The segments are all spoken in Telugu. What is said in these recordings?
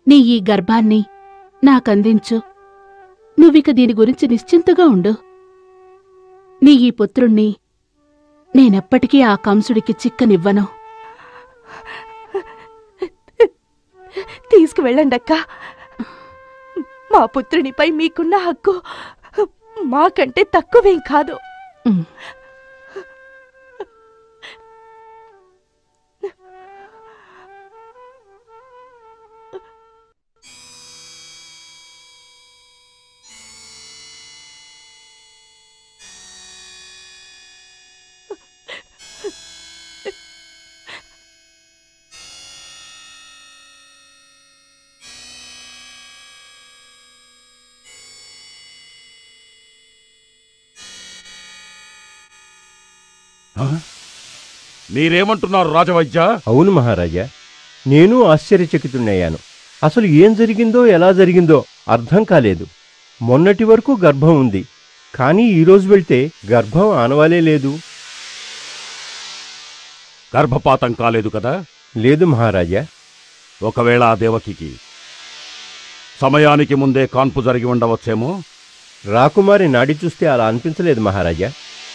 నీ ఈ గర్భాన్ని నాకందించు నువ్విక దీని గురించి నిశ్చింతగా ఉండు నీ ఈ పుత్రుణ్ణి నేనెప్పటికీ ఆ కంసుడికి చిక్కనివ్వను తీసుకువెళ్ళండి అక్క మా పుత్రునిపై మీకున్న హక్కు మాకంటే తక్కువేం కాదు ఉమ్. మీరేమంటున్నారు రాజవైద్య అవును మహారాజా నేను ఆశ్చర్యచకితున్నయ్యాను అసలు ఏం జరిగిందో ఎలా జరిగిందో అర్థం కాలేదు మొన్నటి వరకు గర్భం ఉంది కానీ ఈరోజు వెళ్తే గర్భం ఆనవాలే లేదు గర్భపాతం కాలేదు కదా లేదు మహారాజా ఒకవేళ ఆ దేవకికి సమయానికి ముందే కాన్పు జరిగి ఉండవచ్చేమో రాకుమారి నాడి చూస్తే అలా అనిపించలేదు మహారాజా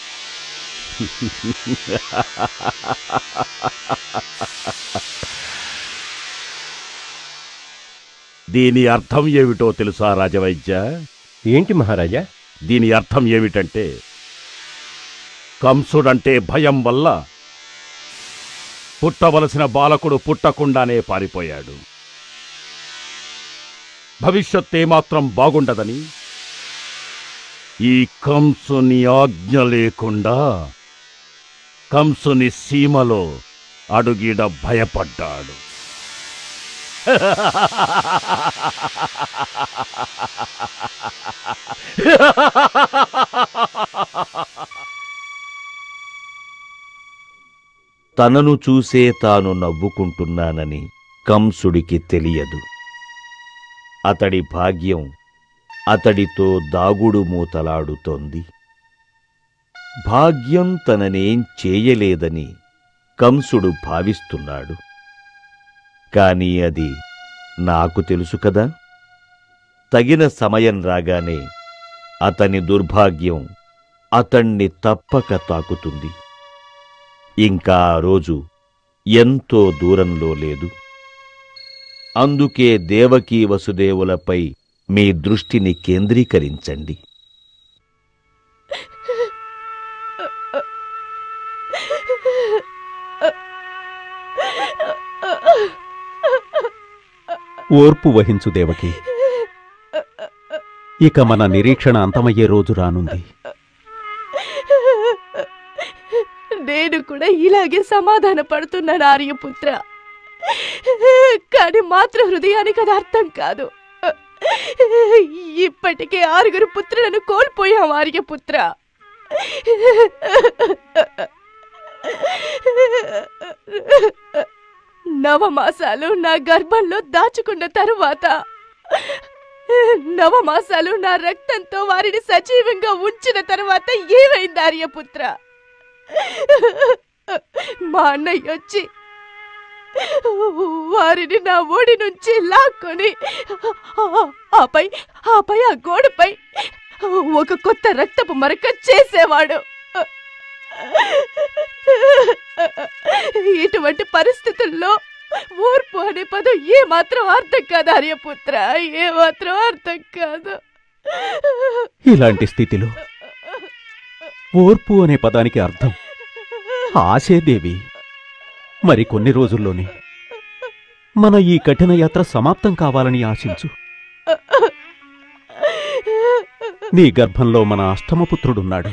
దీని అర్థం ఏమిటో తెలుసా రాజవైద్య ఏంటి మహారాజా దీని అర్థం ఏమిటంటే కంసుడంటే భయం వల్ల పుట్టవలసిన బాలకుడు పుట్టకుండానే పారిపోయాడు భవిష్యత్ ఏమాత్రం బాగుండదని ఈ కంసుని ఆజ్ఞ లేకుండా కంసుని సీమలో అడుగిడ భయపడ్డాడు తనను చూసే తాను నవ్వుకుంటున్నానని కంసుడికి తెలియదు అతడి భాగ్యం అతడితో దాగుడు మూతలాడుతోంది భాగ్యం తననేం చేయలేదని కంసుడు భావిస్తున్నాడు కాని అది నాకు తెలుసు కదా తగిన సమయం రాగానే అతని దుర్భాగ్యం అతణ్ణి తప్పక తాకుతుంది ఇంకా ఆ రోజు ఎంతో దూరంలో లేదు అందుకే దేవకీ వసుదేవులపై మీ దృష్టిని కేంద్రీకరించండి ఓర్పు వహించు దేవకి ఇక మన నిరీక్షణ అంతమయ్యే రోజు రానుంది నేను కూడా ఇలాగే సమాధాన పడుతున్నాను ఆర్యపుత్ర కానీ మాతృ హృదయానికి అది అర్థం కాదు ఇప్పటికే ఆరుగురు పుత్రులను కోల్పోయాం ఆర్యపుత్ర నవమాసాలు నా గర్భంలో దాచుకున్న తరువాత నవమాసాలు నా రక్తంతో వారిని సజీవంగా ఉంచిన తర్వాత ఏమైంది ఆర్యపుత్ర మా అన్నయ్య వచ్చి వారిని నా ఓడి నుంచి లాక్కొని ఆపై ఆపై ఆ గోడపై ఒక కొత్త రక్తపు మరక చేసేవాడు ఇటువంటి పరిస్థితుల్లో ఓర్పు అనే పదం ఏ మాత్రం అర్థం కాదు ఆర్యపుత్ర ఏ మాత్రం అర్థం కాదు ఇలాంటి స్థితిలో ఓర్పు అనే పదానికి అర్థం ఆశేదేవి మరి కొన్ని రోజుల్లోనే మన ఈ కఠిన యాత్ర సమాప్తం కావాలని ఆశించు నీ గర్భంలో మన అష్టమపుత్రుడున్నాడు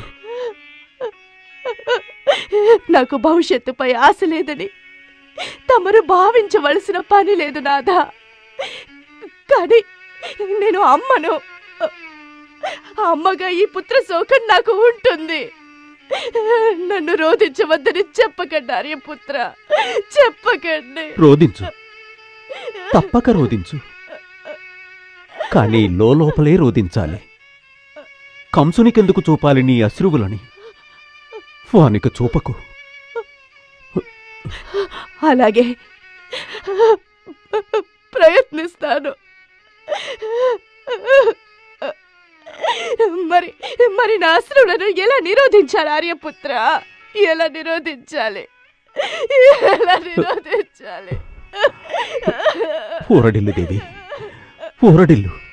నాకు భవిష్యత్తుపై ఆశ లేదని తమరు భావించవలసిన పని లేదు నాదా కానీ నేను అమ్మను అమ్మగా ఈ పుత్ర శోకం నాకు ఉంటుంది నన్ను రోధించవద్దని చెప్పకండి ఆర్యపుత్ర చెప్పకండి రోదించు తప్పక రోదించు కానీ లోపలే రోదించాలి కంసునికెందుకు చూపాలి నీ అశ్రువులని వానికి చూపకు అలాగే ప్రయత్నిస్తాను మరి మరి నా అసురులను ఎలా నిరోధించాలి ఆర్యపుత్ర ఎలా నిరోధించాలి ఎలా నిరోధించాలి ఊరడిల్లు దేవి ఊరడిల్లు